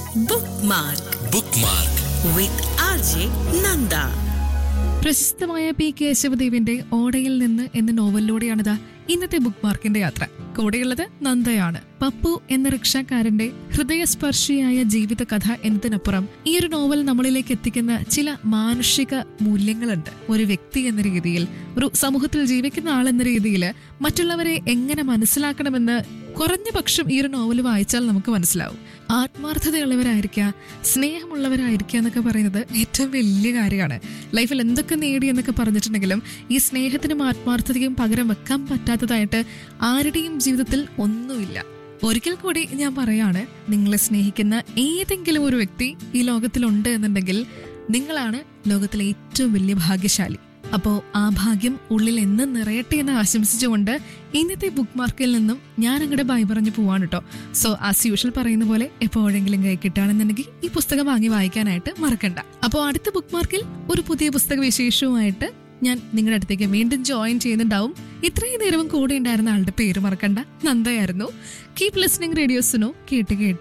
bookmark bookmark with R J Nanda പ്രശസ്തമായ P കേശവദേവിന്റെ ഓടയിൽ നിന്ന് എന്ന നോവലിലൂടെയാണിത് ഇന്നത്തെ ബുക്ക് മാർക്കിന്റെ യാത്ര കൂടെയുള്ളത് നന്ദയാണ് പപ്പു എന്ന റിക്ഷക്കാരന്റെ ഹൃദയസ്പർശിയായ ജീവിത കഥ എന്നതിനപ്പുറം ഈ ഒരു നോവൽ നമ്മളിലേക്ക് എത്തിക്കുന്ന ചില മാനുഷിക മൂല്യങ്ങളുണ്ട് ഒരു വ്യക്തി എന്ന രീതിയിൽ ഒരു സമൂഹത്തിൽ ജീവിക്കുന്ന ആൾ എന്ന രീതിയിൽ മറ്റുള്ളവരെ എങ്ങനെ മനസ്സിലാക്കണമെന്ന് കുറഞ്ഞ പക്ഷം ഈ ഒരു നോവൽ വായിച്ചാൽ നമുക്ക് മനസ്സിലാവും ആത്മാർത്ഥതയുള്ളവരായിരിക്കുക സ്നേഹമുള്ളവരായിരിക്കുക എന്നൊക്കെ പറയുന്നത് ഏറ്റവും വലിയ കാര്യമാണ് ലൈഫിൽ എന്തൊക്കെ നേടി എന്നൊക്കെ പറഞ്ഞിട്ടുണ്ടെങ്കിലും ഈ സ്നേഹത്തിനും ആത്മാർത്ഥതയും പകരം വെക്കാൻ പറ്റാത്തതായിട്ട് ആരുടെയും ജീവിതത്തിൽ ഒന്നുമില്ല ഒരിക്കൽ കൂടി ഞാൻ പറയാണ് നിങ്ങളെ സ്നേഹിക്കുന്ന ഏതെങ്കിലും ഒരു വ്യക്തി ഈ ലോകത്തിലുണ്ട് എന്നുണ്ടെങ്കിൽ നിങ്ങളാണ് ലോകത്തിലെ ഏറ്റവും വലിയ ഭാഗ്യശാലി അപ്പോ ആ ഭാഗ്യം ഉള്ളിൽ എന്ന് നിറയട്ടെ എന്ന് ആശംസിച്ചുകൊണ്ട് ഇന്നത്തെ ബുക്ക് മാർക്കിൽ നിന്നും ഞാൻ അങ്ങോട്ട് ബൈ പറഞ്ഞു പോവാണ് കേട്ടോ സോ ആസ് യൂഷ്വൽ പറയുന്ന പോലെ എപ്പോഴെങ്കിലും കൈ കിട്ടുകയാണെന്നുണ്ടെങ്കിൽ ഈ പുസ്തകം വാങ്ങി വായിക്കാനായിട്ട് മറക്കണ്ട അപ്പോൾ അടുത്ത ബുക്ക് മാർക്കിൽ ഒരു പുതിയ പുസ്തക വിശേഷവുമായിട്ട് ഞാൻ നിങ്ങളുടെ അടുത്തേക്ക് വീണ്ടും ജോയിൻ ചെയ്യുന്നുണ്ടാവും ഇത്രയും നേരവും കൂടെ ഉണ്ടായിരുന്ന ആളുടെ പേര് മറക്കണ്ട നന്ദയായിരുന്നു കീപ് ലിസ്ണിംഗ് റേഡിയോസിനോ കേട്ട് കേട്ട്